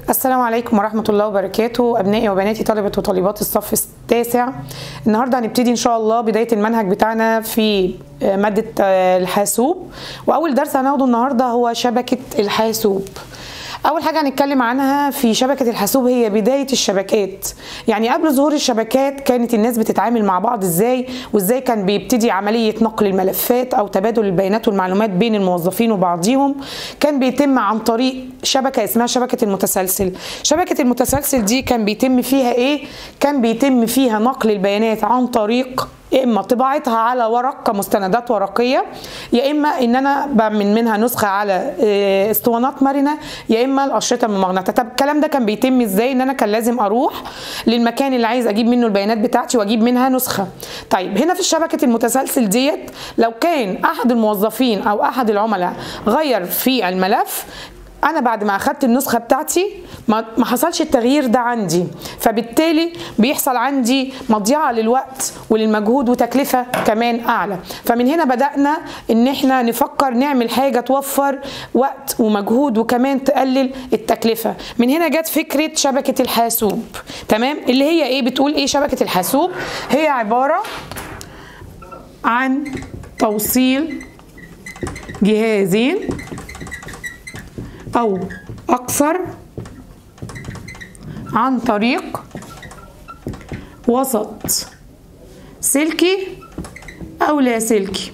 السلام عليكم ورحمة الله وبركاته أبنائي وبناتي طلبة وطالبات الصف التاسع النهاردة هنبتدي إن شاء الله بداية المنهج بتاعنا في مادة الحاسوب وأول درس هناخده النهاردة هو شبكة الحاسوب اول حاجه هنتكلم عنها في شبكه الحاسوب هي بدايه الشبكات يعني قبل ظهور الشبكات كانت الناس بتتعامل مع بعض ازاي وازاي كان بيبتدي عمليه نقل الملفات او تبادل البيانات والمعلومات بين الموظفين وبعضهم كان بيتم عن طريق شبكه اسمها شبكه المتسلسل شبكه المتسلسل دي كان بيتم فيها ايه كان بيتم فيها نقل البيانات عن طريق يا اما طباعتها على ورق كمستندات ورقيه يا اما ان انا بعمل منها نسخه على اسطوانات مرنه يا اما الاشرطه الممغنطه طب الكلام ده كان بيتم ازاي ان انا كان لازم اروح للمكان اللي عايز اجيب منه البيانات بتاعتي واجيب منها نسخه طيب هنا في شبكه المتسلسل ديت لو كان احد الموظفين او احد العملاء غير في الملف انا بعد ما اخدت النسخه بتاعتي ما حصلش التغيير ده عندي فبالتالي بيحصل عندي مضيعه للوقت وللمجهود وتكلفه كمان اعلى فمن هنا بدانا ان احنا نفكر نعمل حاجه توفر وقت ومجهود وكمان تقلل التكلفه من هنا جت فكره شبكه الحاسوب تمام اللي هي ايه بتقول ايه شبكه الحاسوب هي عباره عن توصيل جهازين أو أكثر عن طريق وسط سلكي أو لا سلكي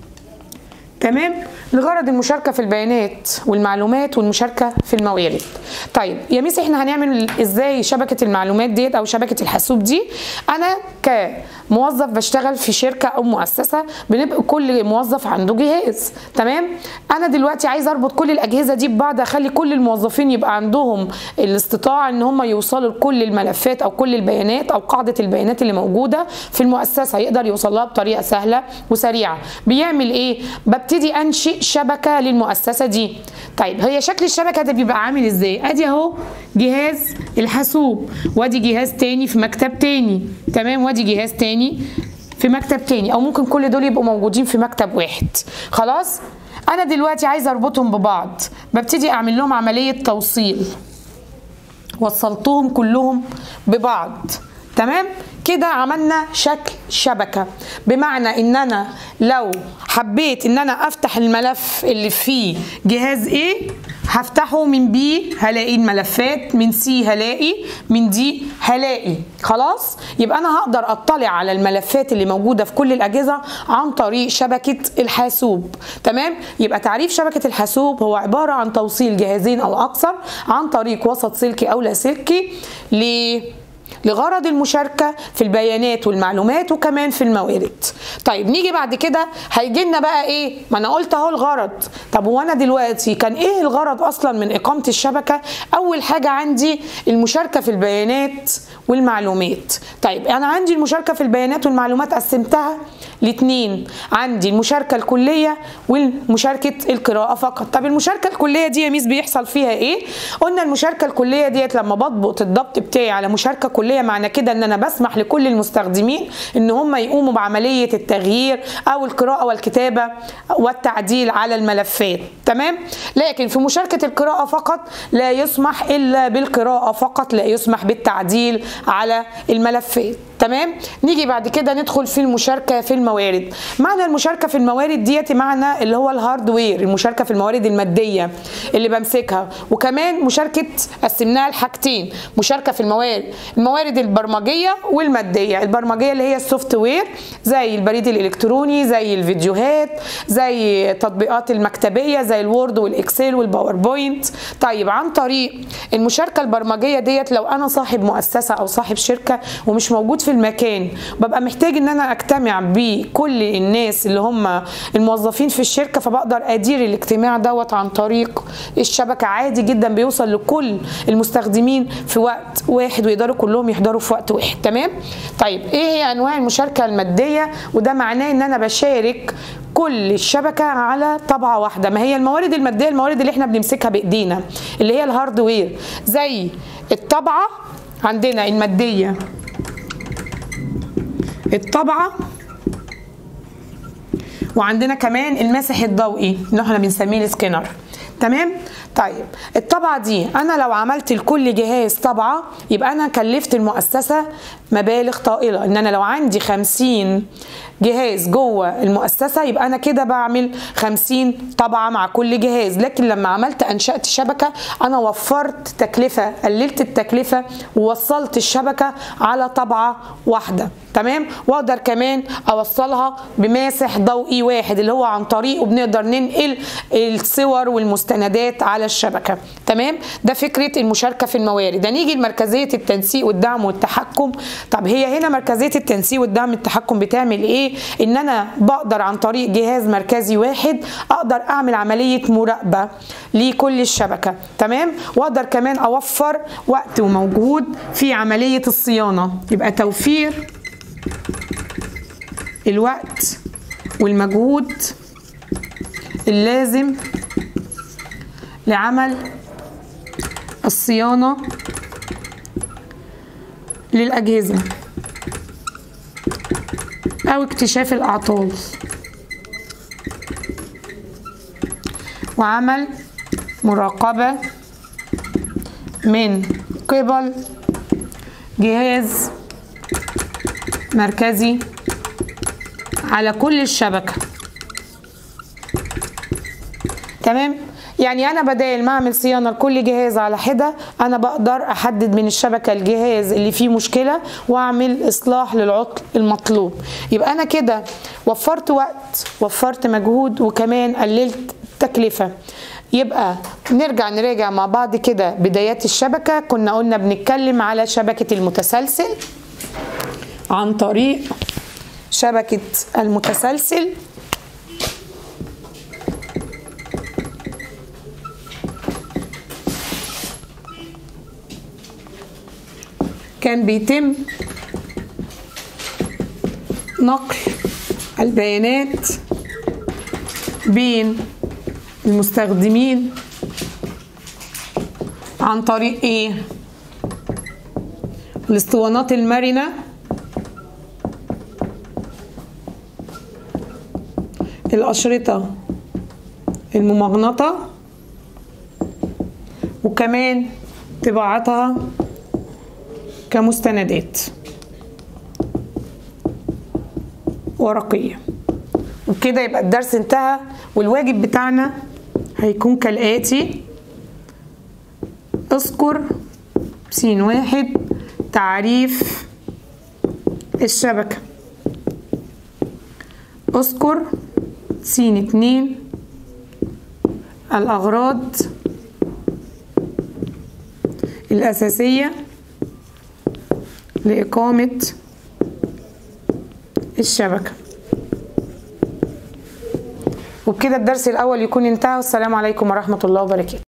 تمام لغرض المشاركة في البيانات والمعلومات والمشاركة في الموارد طيب يا ميس احنا هنعمل ازاي شبكة المعلومات ديت او شبكة الحاسوب دي انا كموظف بشتغل في شركة او مؤسسة بنبقى كل موظف عنده جهاز تمام انا دلوقتي عايزه اربط كل الاجهزة دي ببعض اخلي كل الموظفين يبقى عندهم الاستطاعة ان هم يوصلوا لكل الملفات او كل البيانات او قاعدة البيانات اللي موجودة في المؤسسة يقدر يوصل لها بطريقة سهلة وسريعة بيعمل ايه ببتدي انشئ شبكه للمؤسسه دي طيب هي شكل الشبكه ده بيبقى عامل ازاي ادي اهو جهاز الحاسوب وادي جهاز تاني في مكتب تاني تمام وادي جهاز تاني في مكتب تاني او ممكن كل دول يبقوا موجودين في مكتب واحد خلاص انا دلوقتي عايزه اربطهم ببعض ببتدي اعمل لهم عمليه توصيل وصلتهم كلهم ببعض تمام كده عملنا شكل شبكة بمعنى ان انا لو حبيت ان انا افتح الملف اللي فيه جهاز A هفتحه من B هلاقي الملفات من C هلاقي من D هلاقي خلاص يبقى انا هقدر اطلع على الملفات اللي موجودة في كل الاجهزة عن طريق شبكة الحاسوب تمام يبقى تعريف شبكة الحاسوب هو عبارة عن توصيل جهازين او اكثر عن طريق وسط سلكي او لاسلكي ليه لغرض المشاركه في البيانات والمعلومات وكمان في الموارد طيب نيجي بعد كده هيجي لنا بقى ايه ما انا قلت اهو الغرض طب وانا دلوقتي كان ايه الغرض اصلا من اقامه الشبكه اول حاجه عندي المشاركه في البيانات والمعلومات طيب انا عندي المشاركه في البيانات والمعلومات قسمتها لاثنين عندي المشاركه الكليه والمشاركه القراءه فقط طب المشاركه الكليه دي يا ميس بيحصل فيها ايه قلنا المشاركه الكليه ديت لما بضبط الضبط بتاعي على مشاركه كليه معنى كده ان انا بسمح لكل المستخدمين ان هم يقوموا بعمليه التغيير او القراءه والكتابه والتعديل على الملفات تمام لكن في مشاركه القراءه فقط لا يسمح الا بالقراءه فقط لا يسمح بالتعديل على الملفات تمام نيجي بعد كده ندخل في المشاركه في الموارد معنى المشاركه في الموارد ديت معنى اللي هو الهاردوير المشاركه في الموارد الماديه اللي بمسكها وكمان مشاركه قسمناها لحاجتين مشاركه في الموارد الموارد البرمجيه والماديه البرمجيه اللي هي السوفت وير زي البريد الالكتروني زي الفيديوهات زي التطبيقات المكتبيه زي الوورد والاكسل والباوربوينت طيب عن طريق المشاركه البرمجيه ديت لو انا صاحب مؤسسه او صاحب شركه ومش موجود في المكان ببقى محتاج ان انا اجتمع بكل الناس اللي هم الموظفين في الشركه فبقدر ادير الاجتماع دوت عن طريق الشبكه عادي جدا بيوصل لكل المستخدمين في وقت واحد ويقدروا كلهم يحضروا في وقت واحد تمام طيب ايه هي انواع المشاركه الماديه وده معناه ان انا بشارك كل الشبكه على طبعه واحده ما هي الموارد الماديه الموارد اللي احنا بنمسكها بايدينا اللي هي الهاردوير زي الطبعه عندنا الماديه الطبعه وعندنا كمان المسح الضوئي اللي احنا بنسميه السكينر تمام طيب الطبعه دي انا لو عملت لكل جهاز طبعه يبقى انا كلفت المؤسسه مبالغ طائله ان انا لو عندي 50 جهاز جوه المؤسسه يبقى انا كده بعمل 50 طبعه مع كل جهاز لكن لما عملت انشات شبكه انا وفرت تكلفه قللت التكلفه ووصلت الشبكه على طبعه واحده تمام واقدر كمان اوصلها بماسح ضوئي واحد اللي هو عن طريقه بنقدر ننقل الصور والمستندات على الشبكه تمام ده فكره المشاركه في الموارد هنيجي لمركزيه التنسيق والدعم والتحكم طب هي هنا مركزيه التنسيق والدعم التحكم بتعمل ايه ان انا بقدر عن طريق جهاز مركزي واحد اقدر اعمل عمليه مراقبه لكل الشبكه تمام واقدر كمان اوفر وقت ومجهود في عمليه الصيانه يبقى توفير الوقت والمجهود اللازم لعمل الصيانة للأجهزة أو اكتشاف الأعطال وعمل مراقبة من قبل جهاز مركزي على كل الشبكة تمام يعني انا بدال ما اعمل صيانه لكل جهاز على حده انا بقدر احدد من الشبكه الجهاز اللي فيه مشكله واعمل اصلاح للعطل المطلوب يبقى انا كده وفرت وقت وفرت مجهود وكمان قللت تكلفه يبقى نرجع نراجع مع بعض كده بدايات الشبكه كنا قلنا بنتكلم على شبكه المتسلسل عن طريق شبكه المتسلسل كان بيتم نقل البيانات بين المستخدمين عن طريق ايه الاسطوانات المرنه الاشرطه الممغنطه وكمان طباعتها كمستندات ورقية وبكده يبقى الدرس انتهى والواجب بتاعنا هيكون كالآتي اذكر سين واحد تعريف الشبكة اذكر سين اتنين الأغراض الأساسية لإقامة الشبكة وبكده الدرس الأول يكون انتهى والسلام عليكم ورحمة الله وبركاته